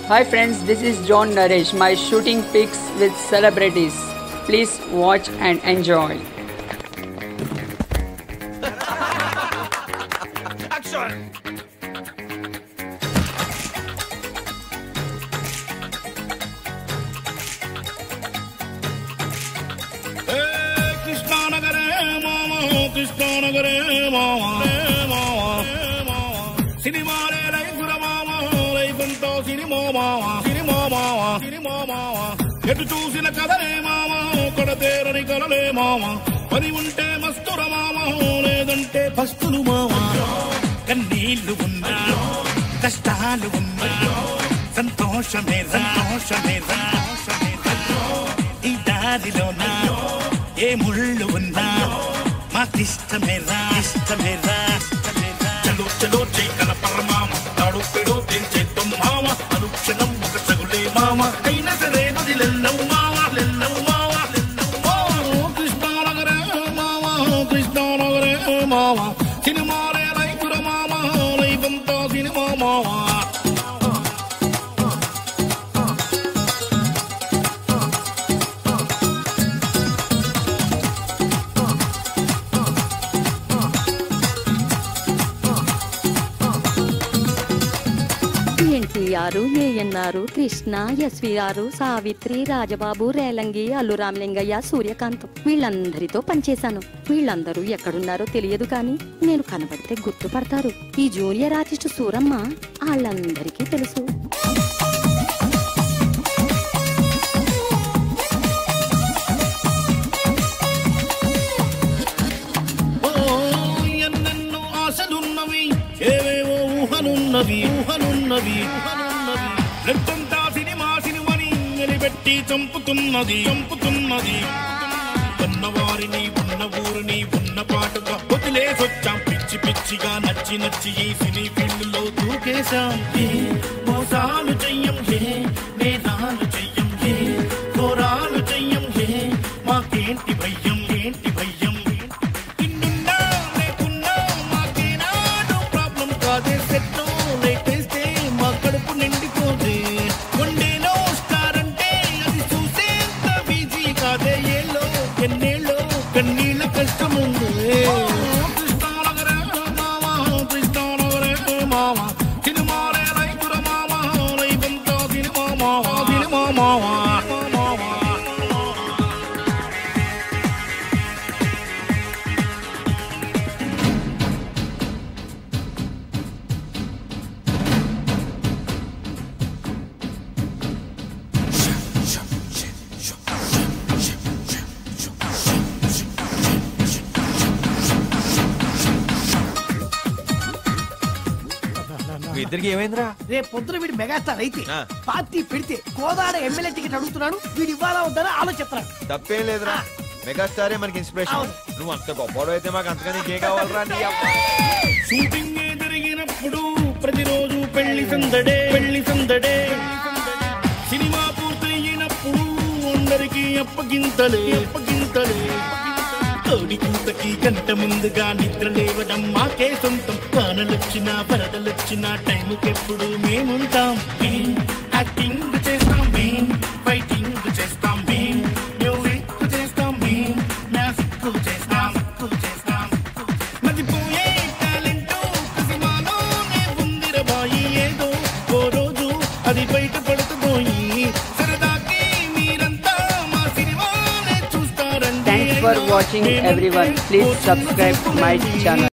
Hi friends, this is John Naresh. My shooting pics with celebrities. Please watch and enjoy. ఏ కృష్ణానగరే మామ కృష్ణానగరే మామ మామ సినిమాలే లైఫుల మామ లైఫంతో సినిమా మామ సినిమా మామ సినిమా మామ ఎటు చూసిన కథలే మామ కొడతేరని కలలే మామ పని ఉంటే మస్తుర మామ లేదంటే పస్తులు మామ కన్నీళ్లు ఉన్నా కష్టాలు ఉన్నా సంతోషమే సంతోషమే సంతోషమే ఈ దారిలోన ఏ ముళ్ళు ఉన్నా మాకిష్టమేరా ఇష్టమేరా ఇష్టమేరా చలో చలో చేకల పరమామ తాడు పెడు తెంచేద్దాం మామ అనుక్షణం ఒక సగులే మామ అయినా సరే వదిలెల్లవు మామ లెల్లవు మామ లెల్లవు మామ కృష్ణానగరే మామ కృష్ణానగరే మామ సినిమాలే రైతుల మామ రైతంతా సినిమా మామ ఎన్టీఆర్ ఏఎన్ఆర్ కృష్ణ ఎస్వీఆర్ సావిత్రి రాజబాబు రేలంగి అల్లు రామలింగయ్య సూర్యకాంత్ వీళ్ళందరితో పనిచేశాను వీళ్ళందరూ ఎక్కడున్నారో తెలియదు కానీ నేను కనబడితే గుర్తుపడతారు ఈ జూనియర్ ఆర్టిస్ట్ సూరమ్మ వాళ్ళందరికీ తెలుసు ఓ ఎన్నెన్నో ఆశలున్నవి ఏవేవో ఊహలున్నవి ఊహలున్నవి ఊహలున్నవి రెట్టంతా సినిమా సినిమని నిలబెట్టి చంపుతున్నది చంపుతున్నది ఉన్న వారిని ఉన్న ఊరిని ఉన్న పాటుగా వదిలేసొచ్చాం పిచ్చి పిచ్చిగా నచ్చి నచ్చి ఈ సినీ ఫీల్డ్ లో దూకేశాం ఏ మోసాలు చెయ్యం ఏ నేరాలు చెయ్యం ఏ ఘోరాలు చెయ్యం ఏ మాకేంటి భయ్యం ఏంటి భయ్యం ఇన్నున్నా లేకున్నా మాకేనాడు ప్రాబ్లం కాదే సెట్టో లేటేస్తే మా కడుపు నిండిపోతే కొండేలో స్టార్ అంటే అది చూసేంత బిజీ కాదే ఏలో ఎన్నేళ్ళో కన్నీళ్ళ కష్టముంది కృష్ణానగరే మామ కృష్ణానగరే మామ సినిమాలే రైతుల మామ రైతంతా సినిమా మామ సినిమా మామ మామ మీ ఇద్దరికి ఏమైందిరా రేపు పొద్దున వీడు మెగాస్టార్ అయితే ఆ. పార్టీ పెడితే కోదాడ ఎమ్మెల్యే టికెట్ అడుగుతున్నాడు వీడు ఇవ్వాలా వద్దని ఆలోచిస్తున్నాడు తప్పేం లేదురా మెగాస్టారే మనకి ఇన్స్పిరేషన్ అవును. నువ్వు అంత గొప్పవాడు అయితే మాకు అంతగా నీకేం కావాలరా నీ అబ్బ. షూటింగ్ జరిగినప్పుడు ప్రతిరోజు పెళ్లి సందడే పెళ్లి సందడే సినిమా పూర్తయినప్పుడు అందరికి అప్పగింతలే అప్పగింతలే కోడి కూతకి గంట ముందుగా నిద్ర లేవడం మాకే సొంతం వానలొచ్చినా వరదలొచ్చినా టైంకెప్పుడు మేముంటాం మేం యాక్టింగ్ చేస్తాం మేం ఫైటింగ్ చేస్తాం మేం మ్యూజిక్ చేస్తాం మేం మ్యాజిక్ చేస్తాం చేస్తాం మతిపోయే టాలెంట్ సినిమాలోనే ఉందిర బాయి ఏదో ఓ రోజు అది బయట పడుతుపోయి సరదాకి మీరంతా మా సినిమానే చూస్తారండి Thanks for watching everyone. Please subscribe my channel.